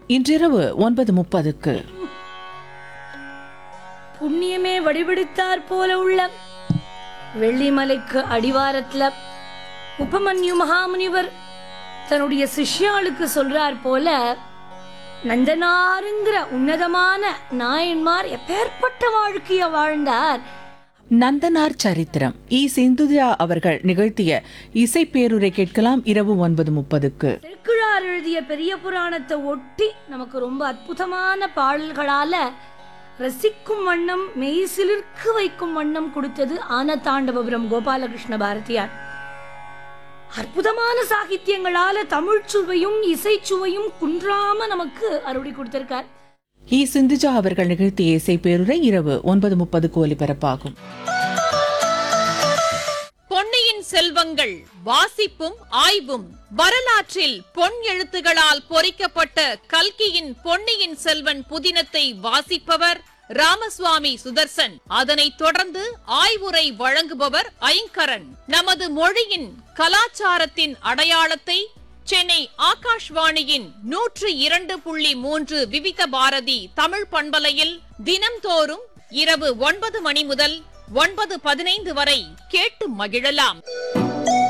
இன்றிரவு ஒன்பது முப்பதுக்கு புண்ணியமே வடிவெடுத்தார் போல உள்ள வெள்ளிமலைக்கு அடிவாரத்துல உபமன்யு மகாமுனிவர் தன்னுடைய சிஷ்யாளுக்கு சொல்றார் போல நந்தனாருங்கிற உன்னதமான நாயன்மார் எப்பேற்பட்ட வாழ்க்கைய வாழ்ந்தார் நந்தனார் சரித்திரம் இ சிந்துஜா அவர்கள் நிகழ்த்திய இசை பேருரை கேட்கலாம் இரவு ஒன்பது முப்பதுக்கு திருக்குழார் எழுதிய பெரிய புராணத்தை ஒட்டி நமக்கு ரொம்ப அற்புதமான பாடல்களால ரசிக்கும் வண்ணம் மெய்சிலிர்க்கு வைக்கும் வண்ணம் கொடுத்தது ஆனதாண்டவபுரம் கோபாலகிருஷ்ண பாரதியார் அற்புதமான சாகித்யங்களால தமிழ்ச் சுவையும் இசைச்சுவையும் குன்றாம நமக்கு அருளி கொடுத்திருக்கார் இ சிந்துஜா அவர்கள் நிகழ்த்திய இசை பேருரை இரவு ஒன்பது முப்பதுக்கு ஒலிபரப்பாகும் பொன்னியின் செல்வங்கள் வாசிப்பும் ஆய்வும் வரலாற்றில் பொன் எழுத்துகளால் பொறிக்கப்பட்ட கல்கியின் பொன்னியின் செல்வன் புதினத்தை வாசிப்பவர் ராமசுவாமி சுதர்சன் அதனைத் தொடர்ந்து ஆய்வுரை வழங்குபவர் ஐங்கரன் நமது மொழியின் கலாச்சாரத்தின் அடையாளத்தை சென்னை ஆகாஷ்வாணியின் நூற்று இரண்டு புள்ளி மூன்று விவித பாரதி தமிழ் பண்பலையில் தினம்தோறும் இரவு ஒன்பது மணி முதல் ஒன்பது பதினைந்து வரை கேட்டு மகிழலாம்